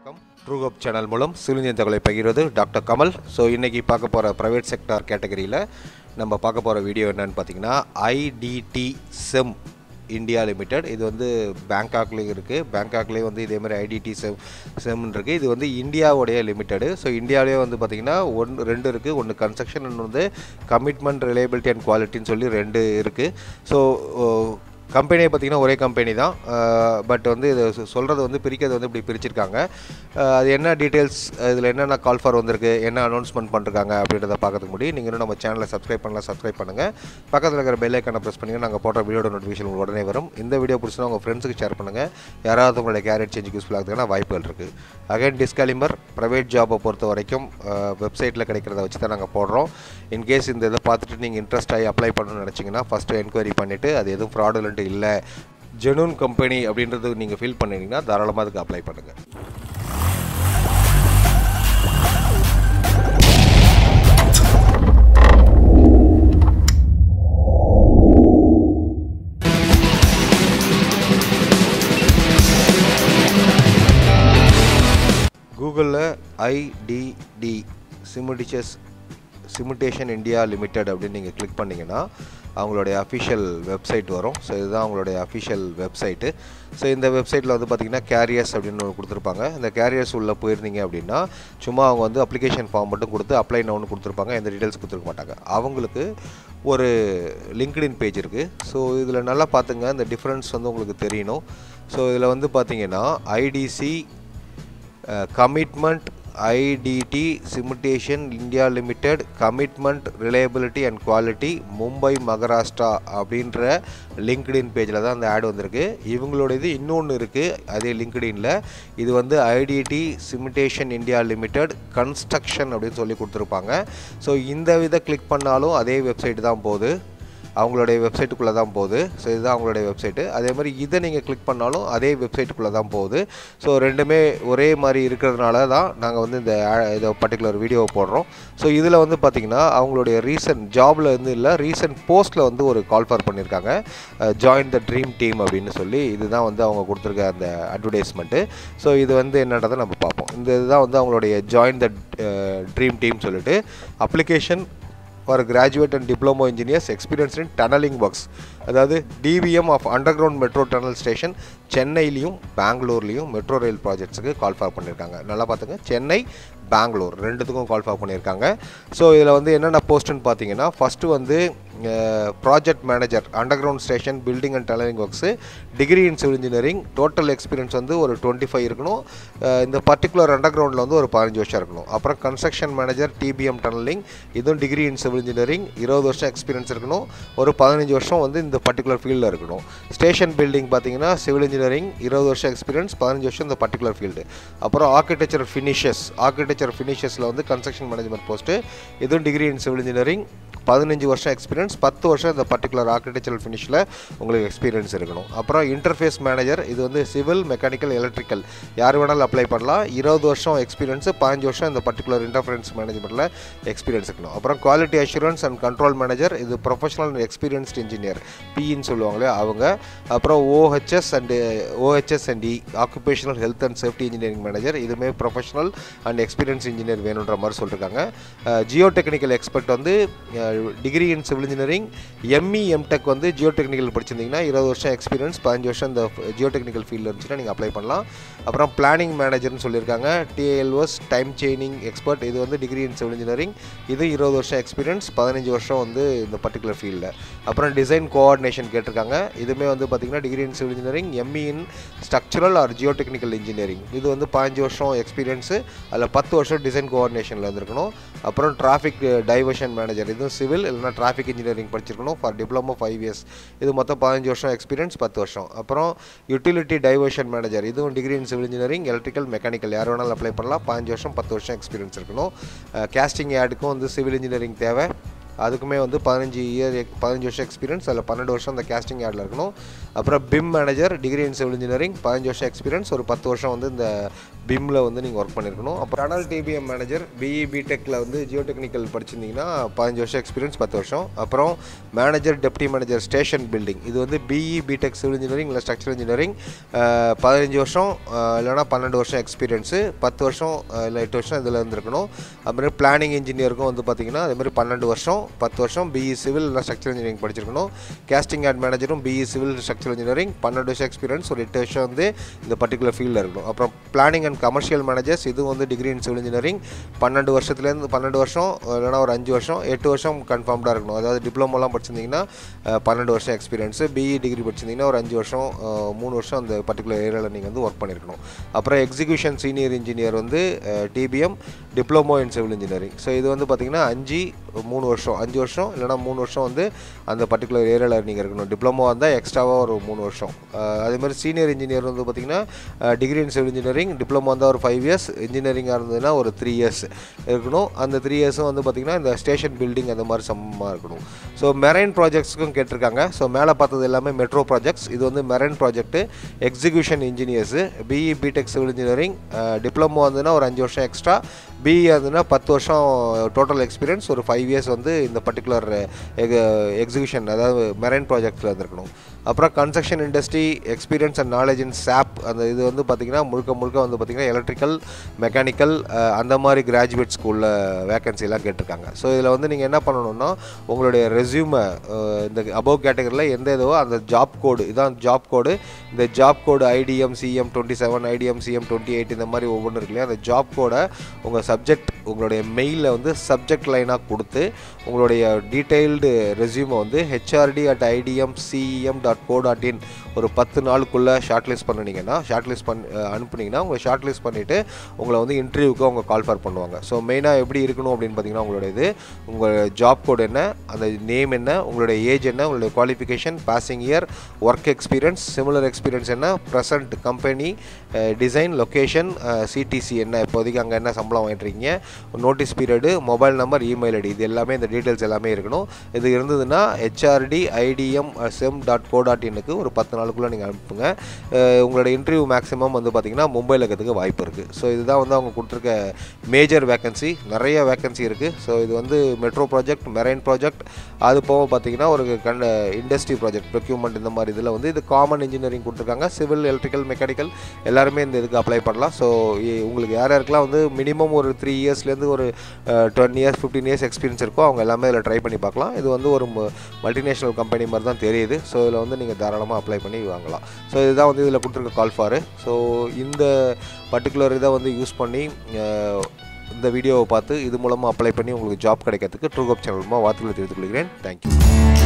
வணக்கம் ட்ரூகப் சேனல் மூலம் சிலிந்தியன் தகவலை பகிர்வது டாக்டர் கமல் ஸோ இன்றைக்கி பார்க்க போகிற ப்ரைவேட் செக்டார் கேட்டகரியில் நம்ம பார்க்க போகிற வீடியோ என்னன்னு பார்த்தீங்கன்னா ஐடிடி செம் இந்தியா லிமிடெட் இது வந்து பேங்காக்லேயும் இருக்குது பேங்காக்லேயும் வந்து இதே மாதிரி ஐடிடி செம் செம்னு இருக்குது இது வந்து இந்தியாவுடைய லிமிட்டெடு ஸோ இந்தியாவிலேயே வந்து பார்த்திங்கன்னா ஒன்று ரெண்டு இருக்குது ஒன்று கன்ஸ்ட்ரக்ஷன் ஒன்று வந்து கமிட்மெண்ட் ரிலையபிலிட்டி அண்ட் குவாலிட்டின்னு சொல்லி ரெண்டு இருக்குது ஸோ கம்பெனியை பார்த்திங்கன்னா ஒரே கம்பெனி தான் பட் வந்து இது சொ- சொல்கிறது வந்து பிரிக்கிறது வந்து இப்படி பிரிச்சிருக்காங்க அஹ் அது என்ன டீட்டெயில்ஸ் இதில் என்னென்ன கால் ஃபார் வந்திருக்கு என்ன அனௌன்ஸ்மெண்ட் பண்ணிருக்காங்க அப்படின்றத பார்க்கறதுக்கு முடியும் நீங்கள் இன்னும் நம்ம சேனலை சப்ஸ்கிரைப் பண்ணலாம் சப்ஸ்கிரைப் பண்ணுங்கள் பக்கத்தில் இருக்கிற பெல் ஐக்கனை ப்ரெஸ் பண்ணி நாங்கள் போட்ட வீடியோட நோட்டிஃபிகேஷன் உங்களுக்கு உடனே வரும் இந்த வீடியோ பிடிச்சினா உங்கள் ஃப்ரெண்ட்ஸுக்கு ஷேர் பண்ணுங்கள் யாராவது உங்களுடைய கேரியர் சேஞ்சுக்கு யூஸ்ஃபுல் ஆகுதுன்னா வாய்ப்புகள் இருக்குது அகைன் டிஸ்காலிமர் ப்ரைவேட் ஜாபை பொறுத்த வரைக்கும் வெப்சைட்டில் கிடைக்கிறத வச்சு தான் நாங்கள் போடுறோம் இன்கேஸ் இந்த இதை பார்த்துட்டு நீங்கள் இன்ட்ரெஸ்ட் ஆகி அப்ளை பண்ணணும்னு நினச்சிங்கன்னா ஃபஸ்ட்டு என்கொயரி பண்ணிவிட்டு அது எதுவும் ஃப்ராடுலண்ட் இல்லை ஜெனூன் கம்பெனி அப்படின்றது நீங்கள் ஃபீல் பண்ணிங்கன்னா தாராளமாக அதுக்கு அப்ளை பண்ணுங்கள் கூகுளில் ஐடிடி சிமுடிச்சஸ் சிமுட்டேஷன் இந்தியா லிமிடெட் அப்படின்னு நீங்கள் கிளிக் பண்ணிங்கன்னா அவங்களுடைய அஃபிஷியல் வெப்சைட் வரும் ஸோ இதுதான் அவங்களுடைய அஃபிஷியல் வெப்சைட்டு ஸோ இந்த வெப்சைட்டில் வந்து பார்த்திங்கன்னா கேரியர்ஸ் அப்படின்னு ஒன்று கொடுத்துருப்பாங்க இந்த கேரியர்ஸ் உள்ளே போயிருந்தீங்க அப்படின்னா சும்மா அவங்க வந்து அப்ளிகேஷன் ஃபார்ம் மட்டும் கொடுத்து அப்ளை நவுன்னு கொடுத்துருப்பாங்க எந்த டீட்டெயில்ஸ் கொடுத்துருக்க மாட்டாங்க அவங்களுக்கு ஒரு லிங்க்டின் பேஜ் இருக்குது ஸோ இதில் நல்லா பார்த்துங்க இந்த டிஃப்ரென்ஸ் வந்து உங்களுக்கு தெரியணும் ஸோ இதில் வந்து பார்த்தீங்கன்னா ITC commitment ITD cementation India limited commitment reliability and quality Mumbai Maharashtra அப்படின்ற லிங்க்டின் பேஜில் தான் அந்த ஆட் வந்திருக்கு இவங்களோட இது இன்னொன்று இருக்குது அதே லிங்க்டின்ல இது வந்து ITD cementation India limited construction அப்படின்னு சொல்லி கொடுத்துருப்பாங்க ஸோ இந்த வித கிளிக் பண்ணாலும் அதே வெப்சைட் தான் போகுது அவங்களுடைய வெப்சைட்டுக்குள்ளே தான் போகுது ஸோ இதுதான் அவங்களுடைய வெப்சைட்டு அதே மாதிரி இதை நீங்கள் கிளிக் பண்ணாலும் அதே வெப்சைட்டுக்குள்ளே தான் போகுது ஸோ ரெண்டுமே ஒரே மாதிரி இருக்கிறதுனால தான் நாங்கள் வந்து இந்த a- இதை பர்டிகுலர் வீடியோவை போடுறோம் ஸோ இதில் வந்து பார்த்திங்கன்னா அவங்களுடைய ரீசன்ட் ஜாபில் வந்து இல்லை ரீசன்ட் போஸ்ட்டில் வந்து ஒரு கால் ஃபார் பண்ணியிருக்காங்க ஜாயின் த ட்ரீம் டீம் அப்படின்னு சொல்லி இதுதான் வந்து அவங்க கொடுத்துருக்க அந்த அட்வர்டைஸ்மெண்ட்டு ஸோ இது வந்து என்னன்றதை நம்ம பார்ப்போம் இந்த இதுதான் வந்து அவங்களுடைய ஜாயின் த ட்ரீம் டீம் சொல்லிட்டு application for graduate and diploma engineers experience in tunnelling works அதாவது TBM of underground metro tunnel station சென்னையிலையும் பெங்களூர்லேயும் மெட்ரோ ரயில் ப்ராஜெக்ட்ஸுக்கு கால் ஃபார் பண்ணியிருக்காங்க நல்லா பார்த்துங்க சென்னை பெங்களூர் ரெண்டுத்துக்கும் கால் ஃபார் பண்ணியிருக்காங்க ஸோ இதில் வந்து என்னென்ன போஸ்ட்டுன்னு பார்த்தீங்கன்னா ஃபஸ்ட்டு வந்து project manager underground station building and tunnelling works degree in civil engineering total experience வந்து ஒரு டுவெண்ட்டி ஃபைவ் இருக்கணும் அஹ் இந்த பர்டிகுலர் அண்டர் கிரவுண்டில் வந்து ஒரு பதினஞ்சு வருஷம் இருக்கணும் அப்புறம் கன்ஸ்ட்ரக்ஷன் மேனேஜர் டிபிஎம் டனலிங் இதுவும் டிகிரி இன் சிவில் இன்ஜினியரிங் இருபது வருஷம் எக்ஸ்பீரியன்ஸ் இருக்கணும் ஒரு பதினஞ்சு வருஷம் வந்து இந்த பர்டிகுலர் ஃபீல்டில் இருக்கணும் ஸ்டேஷன் பில்டிங் பார்த்தீங்கன்னா சிவில் இன்ஜினியரிங் இருபது வருஷம் எக்ஸ்பீரியன்ஸ் பதினஞ்சு வருஷம் இந்த பர்டிகுலர் ஃபீல்டு அப்புறம் ஆர்கிடெக்சர் ஃபினிஷஸ் ஆர்கிடெக்சர் ஃபினிஷஸில் வந்து கன்ஸ்ட்ரக்ஷன் மேனேஜ்மெண்ட் போஸ்ட்டு இதுவும் டிகிரி இன் சிவில் இன்ஜினியரிங் பதினஞ்சு வருஷம் எக்ஸ்பீரியன்ஸ் பத்து வருஷம் இந்த பர்டிகுலர் ஆர்கிடெக்சரல் ஃபினிஷில் உங்களுக்கு எக்ஸ்பீரியன்ஸ் இருக்கணும் அப்புறம் இன்டர்ஃபேஸ் மேனேஜர் இது வந்து சிவில் மெக்கானிக்கல் எலக்ட்ரிக்கல் யார் வேணாலும் அப்ளை பண்ணலாம் இருபது வருஷம் எக்ஸ்பீரியன்ஸு பதினஞ்சு வருஷம் இந்த பர்டிகுலர் இன்டர்ஃபரன்ஸ் மேனேஜ்மெண்ட்டில் எக்ஸ்பீரியன்ஸ் இருக்கணும் அப்புறம் quality assurance and control manager இது ப்ரொஃபஷனல் அண்ட் எக்ஸ்பீரியன்ஸ்ட் இன்ஜினியர் பிஇன்னு சொல்லுவாங்களே அவங்க அப்புறம் OHS and OHS and E occupational health and safety engineering manager இதுவுமே ப்ரொஃபஷனல் அண்ட் எக்ஸ்பீரியன்ஸ் இன்ஜினியர் வேணுன்ற மாதிரி சொல்லியிருக்காங்க ஜியோ டெக்னிக்கல் எக்ஸ்பர்ட் வந்து degree in civil engineering ME MTech வந்து ஜியோ டெக்னிக்கல் படிச்சிருந்தீங்கன்னா இருபது வருஷம் எக்ஸ்பீரியன்ஸ் பதினஞ்சு வருஷம் இந்த ஜியோ டெக்னிக்கல் ஃபீல்டில் இருந்துச்சுன்னா நீங்கள் அப்ளை பண்ணலாம் அப்புறம் பிளானிங் மேனேஜர்னு சொல்லியிருக்காங்க டிஎல்ஓஸ் டைம் செயினிங் எக்ஸ்பர்ட் இது வந்து டிகிரி இன் சிவில் இன்ஜினியரிங் இது இருபது வருஷம் எக்ஸ்பீரியன்ஸ் பதினஞ்சு வருஷம் வந்து இந்த பர்டிகுலர் ஃபீல்டில் அப்புறம் டிசைன் கோஆர்டினேஷன் கேட்டிருக்காங்க இதுவுமே வந்து பார்த்திங்கன்னா degree in civil engineering ME in structural or geotechnical engineering இது வந்து பதினஞ்சு வருஷம் எக்ஸ்பீரியன்ஸு அதில் பத்து வருஷம் டிசைன் கோஆர்டினேஷனில் இருந்திருக்கணும் அப்புறம் டிராஃபிக் டைவர்ஷன் மேனேஜர் இதுவும் சிவில் இல்லைனா டிராஃபிக் இன்ஜினியரிங் படிச்சிருக்கணும் ஃபார் டிப்ளமோ ஃபைவ் இயர்ஸ் இது மொத்தம் பதினஞ்சு வருஷம் எக்ஸ்பீரியன்ஸ் பத்து வருஷம் அப்புறம் யூட்டிலிட்டி டைவர்ஷன் மேனேஜர் இதுவும் degree in civil engineering electrical mechanical யார் வேணாலும் அப்ளை பண்ணலாம் பதினஞ்சு வருஷம் பத்து வருஷம் எக்ஸ்பீரியன்ஸ் இருக்கணும் கேஸ்டிங் ஆடுக்கும் வந்து சிவில் இன்ஜினியரிங் தேவை அதுக்குமே வந்து பதினஞ்சு இயர் பதினஞ்சு வருஷம் எக்ஸ்பீரியன்ஸ் அதில் பன்னெண்டு வருஷம் அந்த கேஸ்டிங் ஆடில் இருக்கணும் அப்புறம் BIM manager degree in civil engineering பதினஞ்சு வருஷம் எக்ஸ்பீரியன்ஸ் ஒரு பத்து வருஷம் வந்து இந்த பிம்மில் வந்து நீங்கள் ஒர்க் பண்ணியிருக்கணும் அப்புறம் டனல் டிபிஎம் மேனேஜர் பிஇ பிடெக்கில் வந்து ஜியோ டெக்னிக்கல் படிச்சிருந்தீங்கன்னா பதினஞ்சு வருஷம் எக்ஸ்பீரியன்ஸ் பத்து வருஷம் அப்புறம் manager deputy manager station building இது வந்து பிஇ பிடெக் சிவில் இன்ஜினியரிங் இல்லை ஸ்ட்ரக்சர் இன்ஜினியரிங் பதினஞ்சு வருஷம் அஹ், இல்லைனா பன்னெண்டு வருஷம் எக்ஸ்பீரியன்ஸு பத்து வருஷம் அஹ், இல்லை எட்டு வருஷம் இதில் இருந்திருக்கணும் அதுமாதிரி பிளானிங் இன்ஜினியருக்கும் வந்து பார்த்தீங்கன்னா அதேமாதிரி பன்னெண்டு வருஷம் பத்து வருஷம் பிஇ சிவில் இல்லை ஸ்ட்ரக்சர் இன்ஜினியரிங் படிச்சிருக்கணும் கேஸ்டிங் அண்ட் மேனேஜரும் பிஇ சிவில் ஸ்ட்ரக்சர் இன்ஜினியரிங் பன்னெண்டு வருஷம் எக்ஸ்பீரியன்ஸ் ஒரு எட்டு வருஷம் வந்து இந்த பர்டிகுலர் ஃபீல்டில் இருக்கணும் அப்புறம் பிளானிங் அண்ட் கமர்ஷியல் மேனேஜர்ஸ் இது வந்து டிகிரி இன் சிவில் இன்ஜினியரிங் பன்னெண்டு வருஷத்துலேருந்து பன்னெண்டு வருஷம் இல்லைனா ஒரு அஞ்சு வருஷம் எட்டு வருஷம் கன்ஃபார்ம்டாக இருக்கணும் அதாவது டிப்ளமோலாம் படிச்சிருந்தீங்கன்னா அஹ், பன்னெண்டு வருஷம் எக்ஸ்பீரியன்ஸு பிஇ டிகிரி படிச்சிருந்தீங்கன்னா ஒரு அஞ்சு வருஷம் அஹ், மூணு வருஷம் அந்த பர்டிகுலர் ஏரியாவில் நீங்கள் வந்து ஒர்க் பண்ணியிருக்கணும் அப்புறம் எக்ஸிக்யூஷன் சீனியர் இன்ஜினியர் வந்து TBM diploma in civil engineering so இது வந்து பார்த்தீங்கன்னா அஞ்சு மூணு வருஷம் அஞ்சு வருஷம் இல்லைனா மூணு வருஷம் வந்து அந்த பர்டிகுலர் ஏரியாவில் நீங்கள் இருக்கணும் டிப்ளமோ வந்தால் எக்ஸ்ட்ராவாக ஒரு மூணு வருஷம் அஹ், அதே மாதிரி சீனியர் இன்ஜினியர் வந்து பார்த்தீங்கன்னா degree in civil engineering diploma வந்தால் ஒரு ஃபைவ் இயர்ஸ் இன்ஜினியரிங்காக இருந்ததுன்னா ஒரு த்ரீ இயர்ஸ் இருக்கணும் அந்த த்ரீ இயர்ஸும் வந்து பார்த்திங்கன்னா இந்த ஸ்டேஷன் பில்டிங் அந்த மாதிரி சமமாக இருக்கணும் ஸோ மெரைன் ப்ராஜெக்ட்ஸ்க்கும் கேட்டிருக்காங்க ஸோ மேலே பார்த்தது எல்லாமே மெட்ரோ ப்ராஜெக்ட்ஸ் இது வந்து marine project execution engineers BE BTech civil engineering diploma வந்துன்னா ஒரு அஞ்சு வருஷம் எக்ஸ்ட்ரா பிஇ வந்துன்னா பத்து வருஷம் டோட்டல் எக்ஸ்பீரியன்ஸ் ஒரு ஃபைவ் இயர்ஸ் வந்து இந்த பர்டிகுலர் எக்ஸிக்யூஷன் அதாவது மெரைன் ப்ராஜெக்ட்டில் இருந்திருக்கணும் அப்புறம் construction industry experience and knowledge in SAP அந்த இது வந்து பார்த்திங்கன்னா முழுக்க முழுக்க வந்து பார்த்திங்கன்னா எலக்ட்ரிக்கல் மெக்கானிக்கல் அந்த மாதிரி கிராஜுவேட் ஸ்கூலில் வேகன்சிலாம் கேட்டிருக்காங்க ஸோ இதில் வந்து நீங்கள் என்ன பண்ணணும்னா உங்களுடைய ரெஸ்யூமை இந்த அபவ் கேட்டகரியில் எந்த இதுவோ அந்த ஜாப் கோடு இதான் ஜாப் கோடு இந்த job code ITD CEM twenty seven ITD CEM twenty eight இந்த மாதிரி ஒவ்வொன்று இருக்கு இல்லையா அந்த ஜாப் கோடை உங்கள் சப்ஜெக்ட் உங்களுடைய மெயிலில் வந்து சப்ஜெக்ட் லைனாக கொடுத்து உங்களுடைய டீட்டெயில்டு ரெஸ்யூமை வந்து HRD at ITD CEM dot co dot in ஒரு பத்து நாளுக்குள்ளே ஷார்ட் லிஸ்ட் பண்ணினீங்கன்னா ஷார்ட் லிஸ்ட் பண்ணி அனுப்புனீங்கன்னா உங்களை ஷார்ட் லிஸ்ட் பண்ணிவிட்டு உங்களை வந்து இன்டர்வியூக்கு அவங்க கால் ஃபார் பண்ணுவாங்க ஸோ மெயினாக எப்படி இருக்கணும் அப்படின்னு பார்த்தீங்கன்னா உங்களோட இது உங்கள் ஜாப் கோட் என்ன அந்த நேம் என்ன உங்களுடைய ஏஜ் என்ன உங்களுடைய qualification passing year work experience similar experience என்ன present company design location CTC என்ன இப்போதைக்கு அங்கே என்ன சம்பளம் வாங்கிட்டு இருக்கீங்க notice period mobile number email ID இது எல்லாமே இந்த டீட்டெயில்ஸ் எல்லாமே இருக்கணும் இது இருந்ததுன்னா HRD ITD CEM dot co dot இன்னுக்கு ஒரு பத்து நாளுக்குள்ளே நீங்கள் அனுப்புங்க அஹ் உங்களோட இன்டர்வியூ மேக்ஸிமம் வந்து பார்த்திங்கன்னா மும்பையில் இருக்கிறதுக்கு வாய்ப்பு இருக்குது ஸோ இதுதான் வந்து அவங்க கொடுத்துருக்க மேஜர் வேகன்சி நிறைய வேகன்சி இருக்குது ஸோ இது வந்து மெட்ரோ ப்ராஜெக்ட் மெரைன் ப்ராஜெக்ட் அது போக பார்த்தீங்கன்னா ஒரு கண்ட இண்டஸ்ட்ரி ப்ராஜெக்ட் ப்ரொக்யூமெண்ட் இந்த மாதிரி இதில் வந்து இது காமன் இன்ஜினியரிங் கொடுத்துருக்காங்க சிவில் எலக்ட்ரிக்கல் மெக்கானிக்கல் எல்லாருமே இந்த இதுக்கு அப்ளை பண்ணலாம் ஸோ உங்களுக்கு யார் யாருக்கெல்லாம் வந்து மினிமம் ஒரு த்ரீ இயர்ஸ்லேருந்து ஒரு twenty years fifteen years experience இருக்கோ அவங்க எல்லாமே இதில் ட்ரை பண்ணி பார்க்கலாம் இது வந்து ஒரு மல்டிநேஷனல் கம்பெனி மாதிரி தான் தெரியுது ஸோ இதில் வந்து நீங்கள் தாராளமாக அப்ளை பண்ணி வாங்கலாம் ஸோ இதுதான் வந்து இதில் கொடுத்துருக்க கால் ஃபாரு ஸோ இந்த பர்டிகுலர் இதை வந்து யூஸ் பண்ணி அஹ், இந்த வீடியோவை பார்த்து இது மூலமாக அப்ளை பண்ணி உங்களுக்கு ஜாப் கிடைக்கிறதுக்கு ட்ரூகப் சேனல் மூலமாக வாழ்த்துக்களை தெரிவித்துக் கொள்கிறேன் தேங்க்யூ